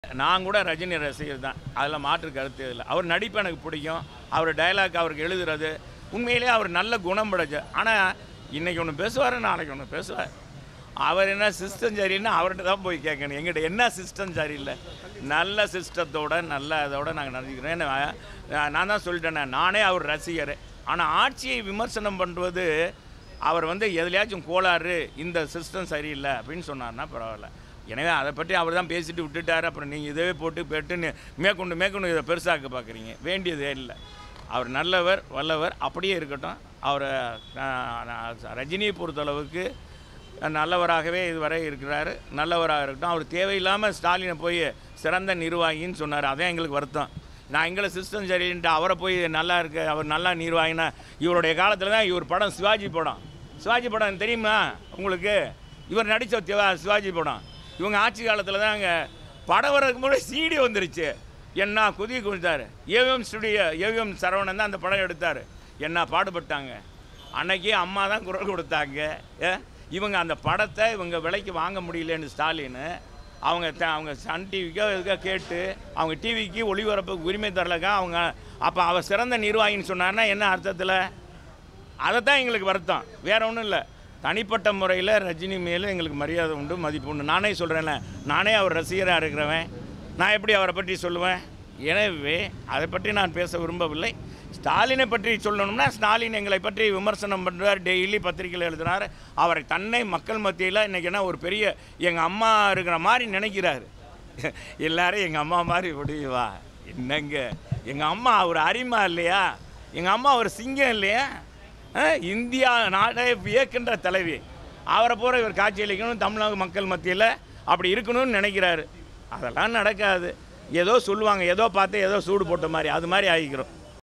நான் கூட ரஜினி ரசிகர் தான் அதில் மாற்று கருத்து இல்லை அவர் நடிப்பு எனக்கு பிடிக்கும் அவர் டயலாக் அவருக்கு எழுதுறது உண்மையிலேயே அவர் நல்ல குணம் படைச்ச ஆனால் இன்னைக்கு ஒன்று பேசுவார் நாளைக்கு ஒன்று பேசுவார் அவர் என்ன சிஸ்டம் சரியில்லைன்னா அவர்கிட்ட தான் போய் கேட்கணும் எங்கிட்ட என்ன சிஸ்டம் சரியில்லை நல்ல சிஸ்டத்தோட நல்ல இதோட நாங்கள் நடந்துக்கிறோம் ஏன்னா, நான் நான் தான் சொல்லிட்டேனே நானே அவர் ரசிகர் ஆனால் ஆட்சியை விமர்சனம் பண்ணுவது அவர் வந்து எதுலையாச்சும் கோளாறு இந்த சிஸ்டம் சரியில்லை அப்படின்னு சொன்னார்னா பரவாயில்ல எனவே அதை பற்றி அவர் தான் பேசிட்டு விட்டுட்டார் அப்புறம் நீங்கள் இதவே போட்டு பெட்டுன்னு மேற்கொண்டு மேற்கொண்டு இதை பெருசாக்க பார்க்குறீங்க வேண்டியதே இல்லை அவர் நல்லவர் வல்லவர் அப்படியே இருக்கட்டும் அவரை நான் நான் ரஜினியை பொறுத்தளவுக்கு நல்லவராகவே இதுவரை இருக்கிறாரு நல்லவராக இருக்கட்டும் அவர் தேவையில்லாமல் ஸ்டாலினை போய் சிறந்த நிர்வாகின்னு சொன்னார் அதான் எங்களுக்கு வருத்தம் நான் எங்களை சிஸ்டம் சரின்ட்டு அவரை போய் நல்லா இருக்கு அவர் நல்லா நிர்வாகினா இவருடைய காலத்தில் தான் இவர் படம் சிவாஜி படம் சிவாஜி படம் தெரியுமா உங்களுக்கு இவர் நடித்த சிவாஜி படம் இவங்க ஆட்சி காலத்தில் தான் அங்கே படம் வர்றதுக்கு முன்னாடி சிடி வந்துருச்சு என்ன குதி குதித்தார் ஏவிஎம் ஸ்டுடியோ ஏவிஎம் சரவணன் தான் அந்த படம் எடுத்தார் என்ன பாடுபட்டாங்க அன்னைக்கு அம்மா தான் குரல் கொடுத்தாங்க ஏ, இவங்க அந்த படத்தை இவங்க விலைக்கு வாங்க முடியலன்னு ஸ்டாலின் அவங்க த- அவங்க சன் டிவிக்கோ இதுக்கோ கேட்டு அவங்க டிவிக்கு ஒளிபரப்புக்கு உரிமை தரலக்கா அவங்க அப்போ அவர் சிறந்த நிர்வாகின்னு சொன்னார்னா என்ன அர்த்தத்தில் அதை தான் எங்களுக்கு வருத்தம் வேற ஒன்றும் இல்லை தனிப்பட்ட முறையில் ரஜினி மேலே எங்களுக்கு மரியாதை உண்டு மதிப்பு உண்டு நானே சொல்கிறேன்ல நானே அவர் ரசிகராக இருக்கிறவன் நான் எப்படி அவரை பற்றி சொல்லுவேன் எனவே அதை பற்றி நான் பேச விரும்பவில்லை ஸ்டாலினை பற்றி சொல்லணும்னா ஸ்டாலின் எங்களை பற்றி விமர்சனம் பண்ணுறார் டெய்லி பத்திரிகையில் எழுதுறாரு அவரை தன்னை மக்கள் மத்தியில் இன்றைக்கி என்ன ஒரு பெரிய எங்கள் அம்மா இருக்கிற மாதிரி நினைக்கிறாரு எல்லாரும் எங்கள் அம்மா மாதிரி முடியுவா என்னங்க எங்கள் அம்மா ஒரு அரிமா இல்லையா எங்கள் அம்மா ஒரு சிங்கம் இல்லையா ஆ, இந்தியா நாடே வியக்கின்ற தலைவி அவரை போகிற இவர் காட்சியளிக்கணும் தமிழக மக்கள் மத்தியில் அப்படி இருக்கணும்னு நினைக்கிறாரு அதெல்லாம் நடக்காது ஏதோ சொல்லுவாங்க ஏதோ பார்த்து ஏதோ சூடு போட்ட மாதிரி அது மாதிரி ஆகிக்கிறோம்